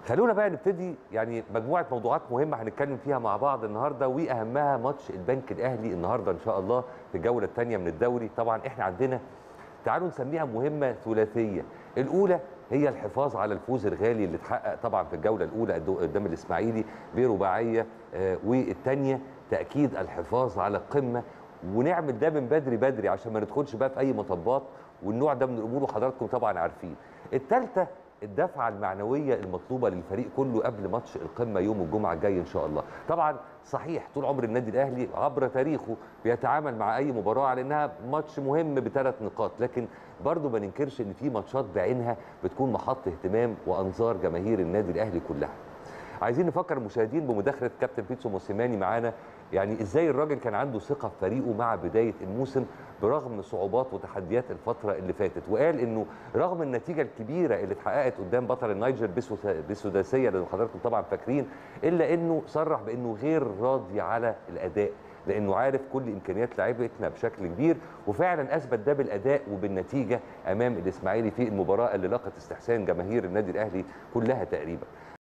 خلونا بقى نبتدي يعني مجموعه موضوعات مهمه هنتكلم فيها مع بعض النهارده واهمها ماتش البنك الاهلي النهارده ان شاء الله في الجوله الثانيه من الدوري طبعا احنا عندنا تعالوا نسميها مهمه ثلاثيه الاولى هي الحفاظ على الفوز الغالي اللي اتحقق طبعا في الجوله الاولى قدام الاسماعيلي برباعيه آه، والثانيه تاكيد الحفاظ على القمه ونعمل ده من بدري بدري عشان ما ندخلش بقى في اي مطبات والنوع ده من الامور وحضراتكم طبعا عارفين الثالثه الدفعه المعنويه المطلوبه للفريق كله قبل ماتش القمه يوم الجمعه الجاي ان شاء الله طبعا صحيح طول عمر النادي الاهلي عبر تاريخه بيتعامل مع اي مباراه على انها ماتش مهم بثلاث نقاط لكن برضه ما ننكرش ان في ماتشات بعينها بتكون محط اهتمام وانظار جماهير النادي الاهلي كلها عايزين نفكر المشاهدين بمداخله كابتن بيتسو موسيماني معانا يعني ازاي الراجل كان عنده ثقه في فريقه مع بدايه الموسم برغم صعوبات وتحديات الفتره اللي فاتت وقال انه رغم النتيجه الكبيره اللي اتحققت قدام بطل النيجر بسداسيه اللي حضراتكم طبعا فاكرين الا انه صرح بانه غير راضي على الاداء لانه عارف كل امكانيات لعيبتنا بشكل كبير وفعلا اثبت ده بالاداء وبالنتيجه امام الاسماعيلي في المباراه اللي لقت استحسان جماهير النادي الاهلي كلها تقريبا